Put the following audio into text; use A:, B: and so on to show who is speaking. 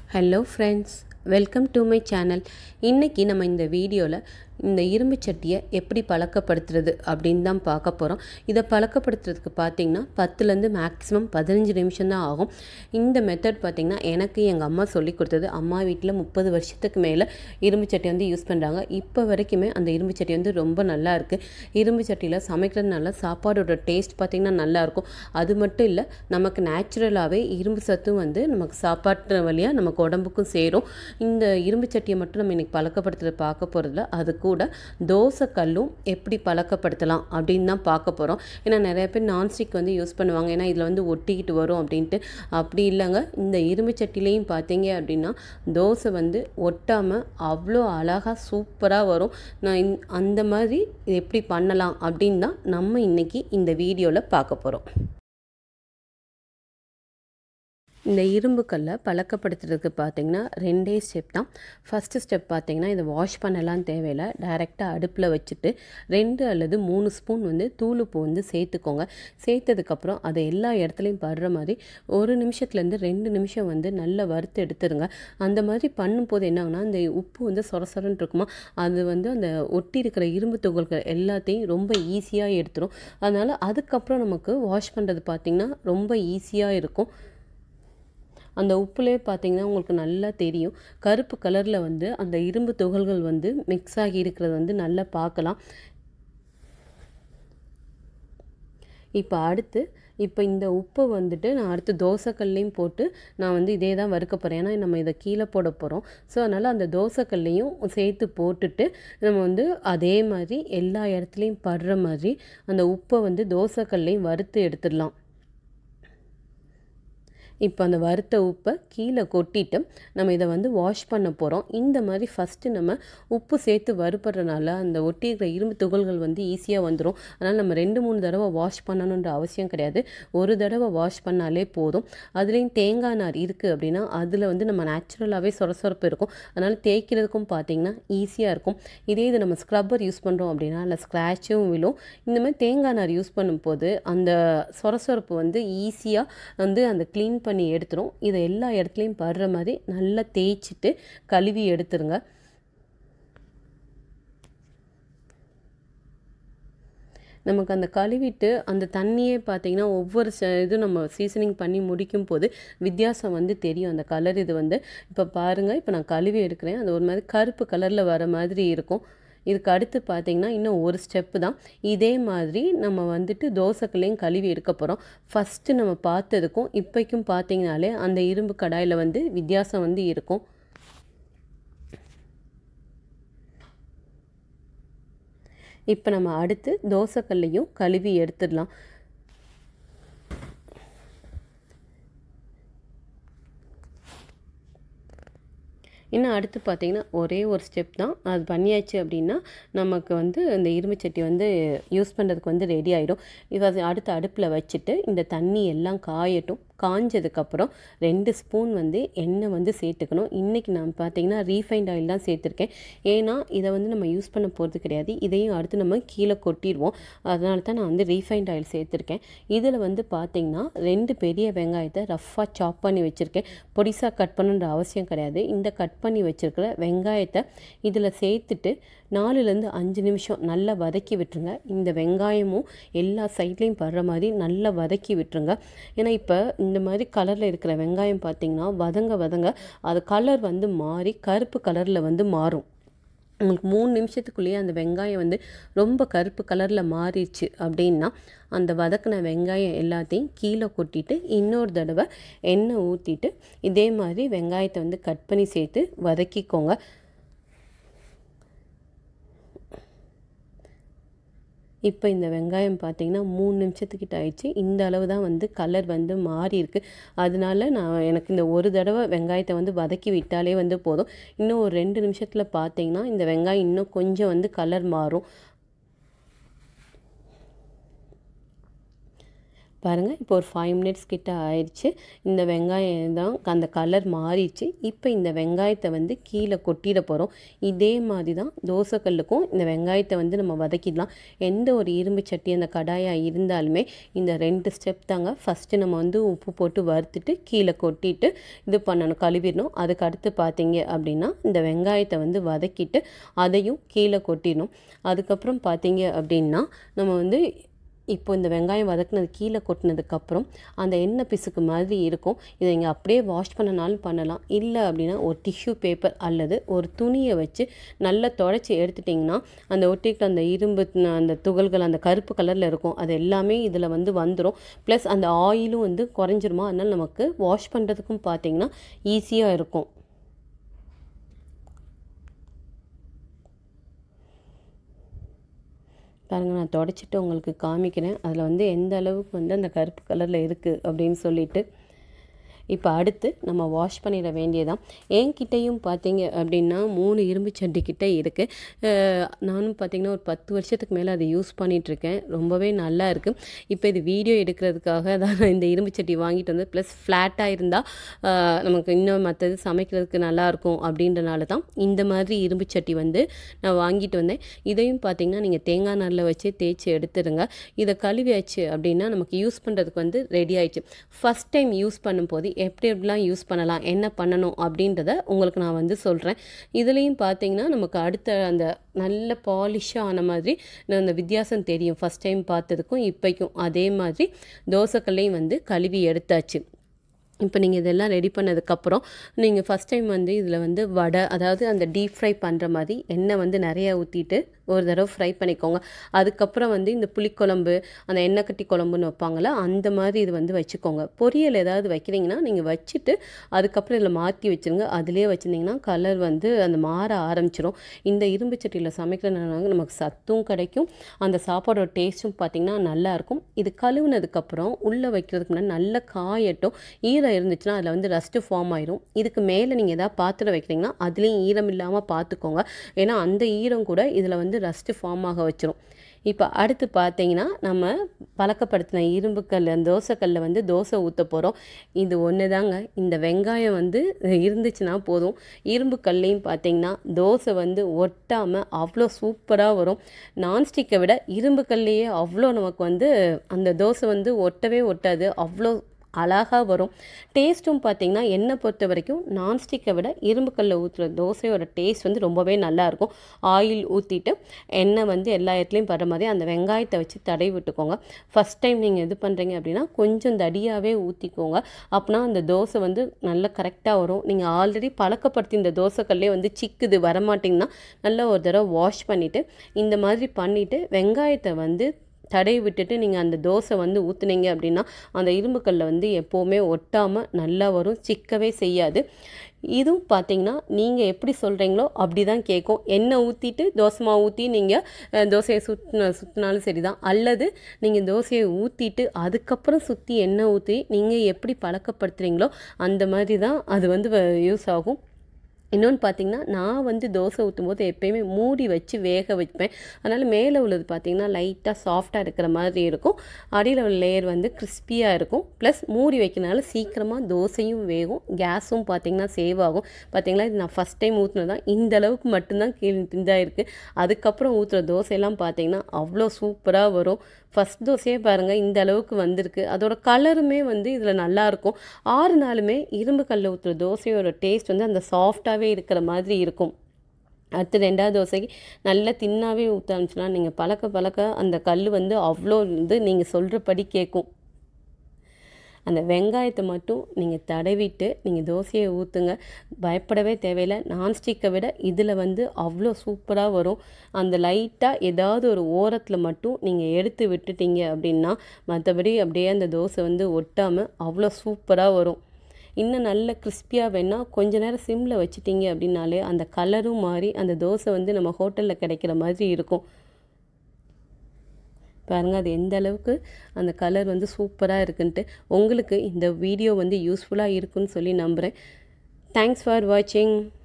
A: hello friends welcome to my channel இன்றைக்கி நம்ம இந்த வீடியோவில் இந்த இரும்பு சட்டியை எப்படி பழக்கப்படுத்துறது அப்படின்னு தான் பார்க்க போகிறோம் இதை பழக்கப்படுத்துறதுக்கு பார்த்திங்கன்னா பத்துலேருந்து மேக்ஸிமம் பதினஞ்சு நிமிஷம் தான் ஆகும் இந்த மெத்தட் பார்த்திங்கன்னா எனக்கு எங்கள் அம்மா சொல்லி கொடுத்தது அம்மா வீட்டில் முப்பது வருஷத்துக்கு மேலே இரும்பு சட்டி வந்து யூஸ் பண்ணுறாங்க இப்போ வரைக்குமே அந்த இரும்பு சட்டி வந்து ரொம்ப நல்லா இருக்குது இரும்பு சட்டியில் சமைக்கிறதுனால சாப்பாடோட டேஸ்ட் பார்த்திங்கன்னா நல்லாயிருக்கும் அது மட்டும் இல்லை நமக்கு நேச்சுரலாகவே இரும்பு சத்தும் வந்து நமக்கு சாப்பாட்டு வழியாக நமக்கு உடம்புக்கும் சேரும் இந்த இரும்பு சட்டியை மட்டும் நம்ம இன்றைக்கி பழக்கப்படுத்துறது பார்க்க போகிறதுல அது கூட தோசை கல்லும் எப்படி பழக்கப்படுத்தலாம் அப்படின்னு தான் பார்க்க போகிறோம் ஏன்னா நிறைய பேர் நான்ஸ்டிக் வந்து யூஸ் பண்ணுவாங்க ஏன்னா இதில் வந்து ஒட்டிக்கிட்டு வரும் அப்படின்ட்டு அப்படி இல்லைங்க இந்த இரும்பு சட்டிலையும் பார்த்தீங்க அப்படின்னா தோசை வந்து ஒட்டாமல் அவ்வளோ அழகாக சூப்பராக வரும் நான் இந் அந்த மாதிரி இது எப்படி பண்ணலாம் அப்படின்னு தான் நம்ம இன்றைக்கி இந்த வீடியோவில் பார்க்க போகிறோம் இந்த இரும்பு கல்லை பழக்கப்படுத்துறதுக்கு பார்த்தீங்கன்னா ரெண்டே ஸ்டெப் தான் ஃபஸ்ட்டு ஸ்டெப் பார்த்தீங்கன்னா இதை வாஷ் பண்ணலாம் தேவையில்லை டைரெக்டாக அடுப்பில் வச்சுட்டு ரெண்டு அல்லது மூணு ஸ்பூன் வந்து தூளுப்பு வந்து சேர்த்துக்கோங்க சேர்த்ததுக்கப்புறம் அதை எல்லா இடத்துலையும் படுற மாதிரி ஒரு நிமிஷத்துலேருந்து ரெண்டு நிமிஷம் வந்து நல்லா வறுத்து எடுத்துருங்க அந்த மாதிரி பண்ணும்போது என்னாங்கன்னா அந்த உப்பு வந்து சொர சொரன்னு இருக்குமா அது வந்து அந்த ஒட்டி இருக்கிற இரும்பு துகள்கள் எல்லாத்தையும் ரொம்ப ஈஸியாக எடுத்துரும் அதனால் அதுக்கப்புறம் நமக்கு வாஷ் பண்ணுறது பார்த்திங்கன்னா ரொம்ப ஈஸியாக இருக்கும் அந்த உப்புலேயே பார்த்தீங்கன்னா உங்களுக்கு நல்லா தெரியும் கருப்பு கலரில் வந்து அந்த இரும்பு துகள்கள் வந்து மிக்ஸ் ஆகி இருக்கிறது வந்து நல்லா பார்க்கலாம் இப்போ அடுத்து இப்போ இந்த உப்பை வந்துட்டு நான் அடுத்து தோசைக்கல்லையும் போட்டு நான் வந்து இதே தான் வறுக்க போகிறேன் ஏன்னா நம்ம இதை கீழே போட போகிறோம் ஸோ அதனால் அந்த தோசைக்கல்லையும் சேர்த்து போட்டுட்டு நம்ம வந்து அதே மாதிரி எல்லா இடத்துலையும் படுற மாதிரி அந்த உப்பை வந்து தோசைக்கல்லையும் வறுத்து எடுத்துடலாம் இப்போ அந்த வறுத்த உப்பை கீழே கொட்டிட்டு நம்ம இதை வந்து வாஷ் பண்ண போகிறோம் இந்த மாதிரி ஃபஸ்ட்டு நம்ம உப்பு சேர்த்து வறுப்படுறனால அந்த ஒட்டி இருக்கிற இரும்பு துகள்கள் வந்து ஈஸியாக வந்துடும் அதனால் நம்ம ரெண்டு மூணு தடவை வாஷ் பண்ணணுன்ற அவசியம் கிடையாது ஒரு தடவை வாஷ் பண்ணாலே போதும் அதுலேயும் தேங்காய் நார் இருக்குது அப்படின்னா அதில் வந்து நம்ம நேச்சுரலாகவே சொரசொரப்பு இருக்கும் அதனால் தேய்க்கிறதுக்கும் பார்த்திங்கன்னா ஈஸியாக இருக்கும் இதே இது நம்ம ஸ்க்ரப்பர் யூஸ் பண்ணுறோம் அப்படின்னா அதில் ஸ்க்ராட்சும் விழும் இந்த மாதிரி தேங்காய் நார் யூஸ் பண்ணும்போது அந்த சொரசொரப்பு வந்து ஈஸியாக வந்து அந்த க்ளீன் பண்ணி எடுத்துரும் இதை எல்லா இடத்துலையும் படுற மாதிரி நல்லா தேய்ச்சிட்டு கழுவி எடுத்துருங்க நமக்கு அந்த கழுவிட்டு அந்த தண்ணியே பார்த்திங்கன்னா ஒவ்வொரு இதுவும் நம்ம சீசனிங் பண்ணி முடிக்கும் போது வித்தியாசம் வந்து தெரியும் அந்த கலர் இது வந்து இப்போ பாருங்கள் இப்போ நான் கழுவி எடுக்கிறேன் அது ஒரு மாதிரி கருப்பு கலரில் வர மாதிரி இருக்கும் இதுக்கு அடுத்து பார்த்திங்கன்னா இன்னும் ஒரு ஸ்டெப்பு தான் இதே மாதிரி நம்ம வந்துட்டு தோசைக்கல்லையும் கழுவி எடுக்க போகிறோம் ஃபஸ்ட்டு நம்ம பார்த்ததுக்கும் இப்போக்கும் பார்த்திங்கனாலே அந்த இரும்பு கடாயில் வந்து வித்தியாசம் வந்து இருக்கும் இப்போ நம்ம அடுத்து தோசைக்கல்லையும் கழுவி எடுத்துடலாம் இன்னும் அடுத்து பார்த்திங்கன்னா ஒரே ஒரு ஸ்டெப் தான் அது பண்ணியாச்சு அப்படின்னா நமக்கு வந்து இந்த இரும்பு சட்டி வந்து யூஸ் பண்ணுறதுக்கு வந்து ரெடி ஆகிடும் இதை அடுத்து அடுப்பில் வச்சுட்டு இந்த தண்ணி எல்லாம் காயட்டும் காஞ்சதுக்கப்புறம் ரெண்டு ஸ்பூன் வந்து எண்ணெய் வந்து சேர்த்துக்கணும் இன்றைக்கி நான் பார்த்தீங்கன்னா ரீஃபைண்ட் ஆயில் தான் சேர்த்துருக்கேன் ஏன்னா இதை வந்து நம்ம யூஸ் பண்ண போகிறது கிடையாது இதையும் அடுத்து நம்ம கீழே கொட்டிடுவோம் அதனால தான் நான் வந்து ரீஃபைண்ட் ஆயில் சேர்த்துருக்கேன் இதில் வந்து பார்த்திங்கன்னா ரெண்டு பெரிய வெங்காயத்தை ரஃப்பாக சாப் பண்ணி வச்சுருக்கேன் பொடிசாக கட் பண்ணுன்ற அவசியம் கிடையாது இந்த கட் பண்ணி வச்சுருக்கிற வெங்காயத்தை இதில் சேர்த்துட்டு நாலுலேருந்து அஞ்சு நிமிஷம் நல்லா வதக்கி விட்டுருங்க இந்த வெங்காயமும் எல்லா சைட்லேயும் படுற மாதிரி நல்லா வதக்கி விட்டுருங்க ஏன்னா இப்போ இந்த மாதிரி கலரில் இருக்கிற வெங்காயம் பார்த்திங்கன்னா வதங்க வதங்க அது கலர் வந்து மாறி கருப்பு கலரில் வந்து மாறும் உங்களுக்கு மூணு நிமிஷத்துக்குள்ளேயே அந்த வெங்காயம் வந்து ரொம்ப கருப்பு கலரில் மாறிடுச்சு அப்படின்னா அந்த வதக்கின வெங்காயம் எல்லாத்தையும் கீழே கொட்டிட்டு இன்னொரு தடவை எண்ணெய் ஊற்றிட்டு இதே மாதிரி வெங்காயத்தை வந்து கட் பண்ணி சேர்த்து வதக்கிக்கோங்க இப்போ இந்த வெங்காயம் பார்த்திங்கன்னா மூணு நிமிஷத்துக்கிட்ட ஆயிடுச்சு இந்த அளவு தான் வந்து கலர் வந்து மாறி இருக்குது அதனால நான் எனக்கு இந்த ஒரு தடவை வெங்காயத்தை வந்து வதக்கி விட்டாலே வந்து போதும் இன்னும் ஒரு ரெண்டு நிமிஷத்தில் பார்த்தீங்கன்னா இந்த வெங்காயம் இன்னும் கொஞ்சம் வந்து கலர் மாறும் பாருங்கள் இப்போ ஒரு ஃபைவ் மினிட்ஸ் கிட்ட ஆயிடுச்சு இந்த வெங்காயம் தான் அந்த கலர் மாறிடுச்சு இப்போ இந்த வெங்காயத்தை வந்து கீழே கொட்டிட போகிறோம் இதே மாதிரி தான் தோசைக்கல்லுக்கும் இந்த வெங்காயத்தை வந்து நம்ம வதக்கிடலாம் எந்த ஒரு இரும்பு சட்டி அந்த கடாயாக இருந்தாலுமே இந்த ரெண்டு ஸ்டெப் தாங்க ஃபஸ்ட்டு நம்ம வந்து உப்பு போட்டு வறுத்துட்டு கீழே கொட்டிட்டு இது பண்ணணும் கழுவிடணும் அதுக்கு அடுத்து பார்த்தீங்க அப்படின்னா இந்த வெங்காயத்தை வந்து வதக்கிட்டு அதையும் கீழே கொட்டிடணும் அதுக்கப்புறம் பார்த்தீங்க அப்படின்னா நம்ம வந்து இப்போ இந்த வெங்காயம் வதக்குனது கீழே கொட்டினதுக்கப்புறம் அந்த எண்ணெய் பிசுக்கு மாதிரி இருக்கும் இதை நீங்கள் அப்படியே வாஷ் பண்ணனாலும் பண்ணலாம் இல்லை அப்படின்னா ஒரு டிஷ்யூ பேப்பர் அல்லது ஒரு துணியை வச்சு நல்லா தொடச்சி எடுத்துட்டிங்கன்னா அந்த ஒட்டிக்கிற அந்த இரும்பு அந்த துகள்கள் அந்த கருப்பு கலரில் இருக்கும் அது எல்லாமே இதில் வந்து வந்துடும் ப்ளஸ் அந்த ஆயிலும் வந்து குறைஞ்சிருமா அதனால் நமக்கு வாஷ் பண்ணுறதுக்கும் பார்த்தீங்கன்னா ஈஸியாக இருக்கும் பாருங்கள் நான் தொடச்சிட்டு உங்களுக்கு காமிக்கிறேன் அதில் வந்து எந்த அளவுக்கு வந்து அந்த கருப்பு கலரில் இருக்குது அப்படின்னு சொல்லிட்டு இப்போ அடுத்து நம்ம வாஷ் பண்ணிட வேண்டியதான் என்கிட்டையும் பார்த்தீங்க அப்படின்னா மூணு இரும்பு சட்டி கிட்ட இருக்குது நானும் பார்த்தீங்கன்னா ஒரு பத்து வருஷத்துக்கு மேலே அதை யூஸ் பண்ணிகிட்ருக்கேன் ரொம்பவே நல்லா இருக்குது இப்போ இது வீடியோ எடுக்கிறதுக்காக தான் நான் இந்த இரும்பு சட்டி வாங்கிட்டு வந்து ப்ளஸ் ஃப்ளாட்டாக இருந்தால் நமக்கு இன்னும் மற்றது சமைக்கிறதுக்கு நல்லாயிருக்கும் அப்படின்றனால தான் இந்த மாதிரி இரும்பு சட்டி வந்து நான் வாங்கிட்டு வந்தேன் இதையும் பார்த்தீங்கன்னா நீங்கள் தேங்காய் நாரில் வச்சு தேய்ச்சி எடுத்துருங்க இதை கழுவியாச்சு அப்படின்னா நமக்கு யூஸ் பண்ணுறதுக்கு வந்து ரெடி ஆயிடுச்சு ஃபஸ்ட் டைம் யூஸ் பண்ணும்போது எப்படி எப்படிலாம் யூஸ் பண்ணலாம் என்ன பண்ணணும் அப்படின்றத உங்களுக்கு நான் வந்து சொல்கிறேன் இதுலேயும் பார்த்தீங்கன்னா நமக்கு அடுத்த அந்த நல்ல பாலிஷாக ஆன மாதிரி அந்த வித்தியாசம் தெரியும் ஃபஸ்ட் டைம் பார்த்ததுக்கும் இப்போக்கும் அதே மாதிரி தோசைக்கல்லையும் வந்து கழுவி எடுத்தாச்சு இப்போ நீங்கள் இதெல்லாம் ரெடி பண்ணதுக்கப்புறம் நீங்கள் ஃபஸ்ட் டைம் வந்து இதில் வந்து வடை அதாவது அந்த டீப் ஃப்ரை பண்ணுற மாதிரி எண்ணெய் வந்து நிறையா ஊற்றிட்டு ஒரு தடவை ஃப்ரை பண்ணிக்கோங்க அதுக்கப்புறம் வந்து இந்த புளிக்குழம்பு அந்த எண்ணெய் கட்டி குழம்புன்னு வைப்பாங்களே அந்த மாதிரி இது வந்து வச்சுக்கோங்க பொரியல் ஏதாவது வைக்கிறீங்கன்னா நீங்கள் வச்சுட்டு அதுக்கப்புறம் இதில் மாற்றி வச்சுருங்க அதுலேயே வச்சுருந்தீங்கன்னா கலர் வந்து அந்த மாற ஆரம்பிச்சிடும் இந்த இரும்பு சட்டியில் சமைக்கிறதுனால நமக்கு சத்தும் கிடைக்கும் அந்த சாப்பாடோட டேஸ்ட்டும் பார்த்திங்கன்னா நல்லாயிருக்கும் இது கழுவுனதுக்கப்புறம் உள்ளே வைக்கிறதுக்கு முன்னாடி நல்ல காயட்டும் ஈரம் இருந்துச்சுன்னா அதில் வந்து ரஸ்ட்டு ஃபார்ம் ஆயிரும் இதுக்கு மேலே நீங்கள் எதாவது பாத்திரம் வைக்கிறீங்கன்னா அதுலேயும் ஈரம் இல்லாமல் பார்த்துக்கோங்க ஏன்னா அந்த ஈரம் கூட இதில் வந்து ரஸ்ட்டு ஃபார்ம் ஆக வச்சிரும் இப்போ அடுத்து பார்த்தீங்கன்னா நம்ம பழக்கப்படுத்தின இரும்புக்கல் அந்த தோசைக்கல்லில் வந்து தோசை ஊற்ற போகிறோம் இது ஒன்று தாங்க இந்த வெங்காயம் வந்து இருந்துச்சுன்னா போதும் இரும்பு கல்லையும் பார்த்தீங்கன்னா தோசை வந்து ஒட்டாமல் அவ்வளோ சூப்பராக வரும் நான்ஸ்டிக்கை விட இரும்பு கல்லையே அவ்வளோ நமக்கு வந்து அந்த தோசை வந்து ஒட்டவே ஒட்டாது அவ்வளோ அழகாக வரும் டேஸ்ட்டும் பார்த்தீங்கன்னா என்னை பொறுத்த வரைக்கும் நான்ஸ்டிக்கை விட இரும்பு கல்லில் ஊற்றுற தோசையோட டேஸ்ட் வந்து ரொம்பவே நல்லாயிருக்கும் ஆயில் ஊற்றிட்டு எண்ணெய் வந்து எல்லா இடத்துலையும் படுற மாதிரி அந்த வெங்காயத்தை வச்சு தடவி விட்டுக்கோங்க ஃபஸ்ட் டைம் நீங்கள் இது பண்ணுறீங்க அப்படின்னா கொஞ்சம் தடியாகவே ஊற்றிக்கோங்க அப்படின்னா அந்த தோசை வந்து நல்லா கரெக்டாக வரும் நீங்கள் ஆல்ரெடி பழக்கப்படுத்தி இந்த தோசைக்கல்லே வந்து சிக்குது வரமாட்டிங்கன்னா நல்லா ஒரு தடவை வாஷ் பண்ணிவிட்டு இந்த மாதிரி பண்ணிவிட்டு வெங்காயத்தை வந்து தடவி விட்டுட்டு நீங்கள் அந்த தோசை வந்து ஊற்றுனீங்க அப்படின்னா அந்த இரும்புக்கல்ல வந்து எப்போவுமே ஒட்டாமல் நல்லா வரும் சிக்கவே செய்யாது இதுவும் பார்த்தீங்கன்னா நீங்கள் எப்படி சொல்கிறீங்களோ அப்படி தான் கேட்கும் எண்ணெய் ஊற்றிட்டு தோசை மாவு ஊற்றி நீங்கள் தோசையை சுற்றின சுற்றினாலும் சரி தான் அல்லது நீங்கள் தோசையை ஊற்றிட்டு அதுக்கப்புறம் சுற்றி எண்ணெய் ஊற்றி நீங்கள் எப்படி பழக்கப்படுத்துகிறீங்களோ அந்த மாதிரி தான் அது வந்து யூஸ் ஆகும் இன்னொன்று பார்த்தீங்கன்னா நான் வந்து தோசை ஊற்றும் போது எப்பயுமே மூடி வச்சு வேக வைப்பேன் அதனால் மேலே உள்ளது பார்த்தீங்கன்னா லைட்டாக சாஃப்டாக இருக்கிற மாதிரி இருக்கும் அடியில் உள்ள லேயர் வந்து கிறிஸ்பியாக இருக்கும் ப்ளஸ் மூடி வைக்கிறனால சீக்கிரமாக தோசையும் வேகும் கேஸும் பார்த்தீங்கன்னா சேவ் ஆகும் பார்த்தீங்களா இது நான் ஃபஸ்ட் டைம் ஊற்றுனது தான் இந்த அளவுக்கு மட்டும்தான் கீழே இதாக இருக்குது அதுக்கப்புறம் ஊற்றுற தோசையெல்லாம் பார்த்தீங்கன்னா அவ்வளோ சூப்பராக வரும் ஃபஸ்ட் தோசையே பாருங்கள் இந்த அளவுக்கு வந்திருக்கு அதோட கலருமே வந்து இதில் நல்லாயிருக்கும் ஆறு நாளுமே இரும்பு கல்லில் ஊற்றுற தோசையோட டேஸ்ட் வந்து அந்த சாஃப்டாகவே இருக்கிற மாதிரி இருக்கும் அடுத்து ரெண்டாவது தோசைக்கு நல்லா தின்னாவே ஊற்ற ஆரம்பிச்சுன்னா நீங்கள் பழக்க பழக்க அந்த கல் வந்து அவ்வளோ வந்து நீங்கள் சொல்கிறபடி கேட்கும் அந்த வெங்காயத்தை மட்டும் நீங்கள் தடவிட்டு நீங்கள் தோசையை ஊற்றுங்க பயப்படவே தேவையில்லை நான்ஸ்டிக்கை விட இதில் வந்து அவ்வளோ சூப்பராக வரும் அந்த லைட்டாக ஏதாவது ஒரு ஓரத்தில் மட்டும் நீங்கள் எடுத்து விட்டுட்டீங்க அப்படின்னா மற்றபடி அப்படியே அந்த தோசை வந்து ஒட்டாமல் அவ்வளோ சூப்பராக வரும் இன்னும் நல்ல கிறிஸ்பியாக வேணால் கொஞ்ச நேரம் சிம்மில் வச்சிட்டிங்க அப்படின்னாலே அந்த கலரும் மாறி அந்த தோசை வந்து நம்ம ஹோட்டலில் கிடைக்கிற மாதிரி இருக்கும் பாருங்கள் அது எந்த அளவுக்கு அந்த கலர் வந்து சூப்பராக இருக்குன்ட்டு உங்களுக்கு இந்த வீடியோ வந்து யூஸ்ஃபுல்லாக இருக்குன்னு சொல்லி நம்புகிறேன் தேங்க்ஸ் ஃபார் வாட்சிங்